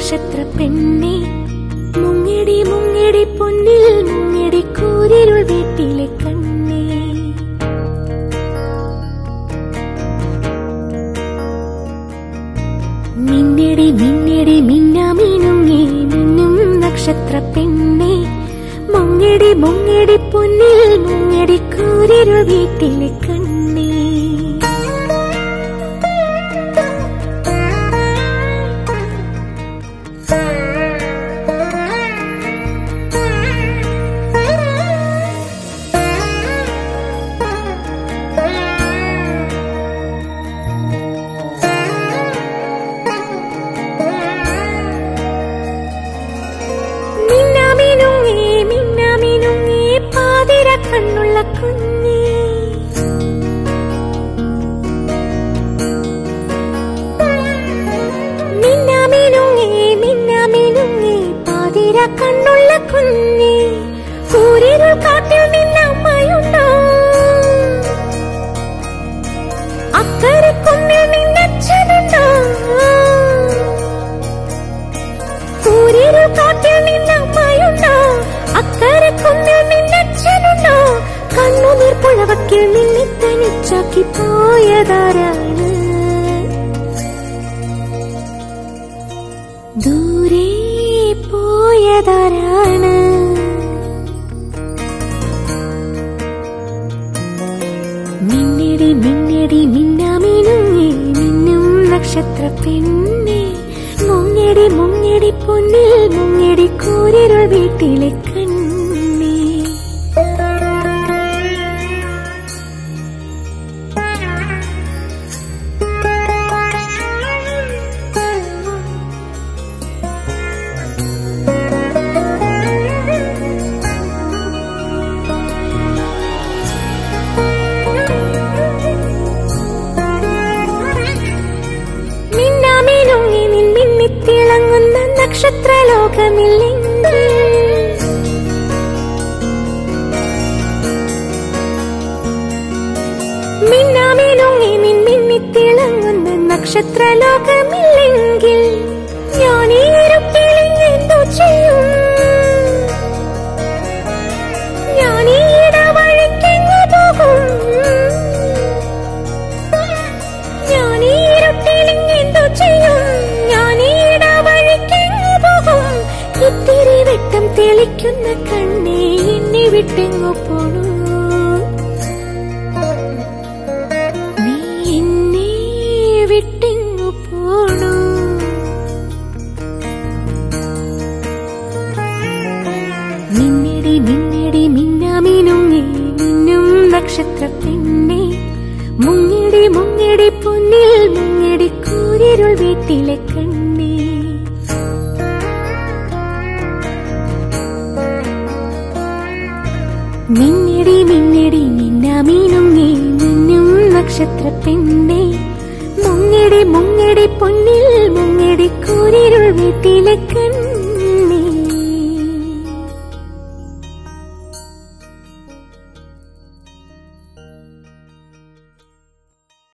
നക്ഷത്ര പെണ്ണെ മുങ്ങിടി മുങ്ങിടി പൊന്നിൽ മുങ്ങിടി കൂരിരുൾ വീട്ടിലെ കണ്ണേ മിന്നടി മിന്നടി മിന്നാമിനുങ്ങി മിന്നും നക്ഷത്ര പെണ്ണെ മുങ്ങിടി മുങ്ങിടി പൊന്നിൽ മുങ്ങിടി കൂരിരുൾ വീട്ടിലെ കണ്ണേ മിന്നാമിനുങ്ങി മിന്നാമിനുങ്ങി പാതിര കണ്ണുള്ള കുഞ്ഞേ മിന്നാമിനുങ്ങി മിന്നാമിനുങ്ങി പാതിര കണ്ണുള്ള കുഞ്ഞേ സൂര്യരുൾ കാട്ടിൽ നിന്നമ്മയുണ്ടോ അക്കരെ കുന്നിൽ നിന്നച്ഛനുണ്ടോ സൂര്യരുൾ കാട്ടിൽ നിന്നമ്മയുണ്ടോ അക്കരെ കുന്നിൽ നിന്നച്ഛനുണ്ടോ കണ്ണുനീർ പുഴവക്കിൽ നിന്നെ തനിച്ചാക്കി പോയതാരാണ് ദൂരെ പോയതാരാണ് മിന്നടി മിന്നടി മിന്നാമിനുങ്ങി മിന്നും നക്ഷത്ര പെണ്ണെ മുങ്ങടി മുങ്ങടി പൊന്നിൽ മുങ്ങടി കൂരിരുൾ വീട്ടിലെ കണ്ണേ മിന്നാമിനുങ്ങി നിൻ മിന്നിത്തിളങ്ങുന്ന നക്ഷത്രലോകമില്ലെങ്കിൽ മിന്നാമിനുങ്ങി നിൻ മിന്നിത്തിളങ്ങുന്ന നക്ഷത്രലോകമില്ലെങ്കിൽ ഞാൻ ഈ ഇരുട്ടിൽ എന്തോ ചെയ്യും ഞാൻ ഈ ഇടവഴിക്കെങ്ങു പോകും ഞാൻ ഈ ഇരുട്ടിൽ എന്തോ ചെയ്യും ഞാൻ ഈ ഇടവഴിക്കെങ്ങു പോകും ഇത്തിരി വെട്ടം തെളിക്കുന്ന കണ്ണേ എന്നെ വിട്ടെങ്ങു പോണു നീ എന്നെ വിട്ടെങ്ങു പോണു മിന്നടി മിന്നടി മിന്നാമിനുങ്ങി മിന്നും നക്ഷത്ര പെണ്ണെ മുങ്ങിടി മുങ്ങിടി പൊന്നിൽ മുങ്ങിടി കൂരിരുൾ വീട്ടിലെ കണ്ണേ മിന്നടി മിന്നടി മിന്നാമിനുങ്ങി മിന്നും നക്ഷത്ര പെണ്ണെ മുങ്ങിടി മുങ്ങിടി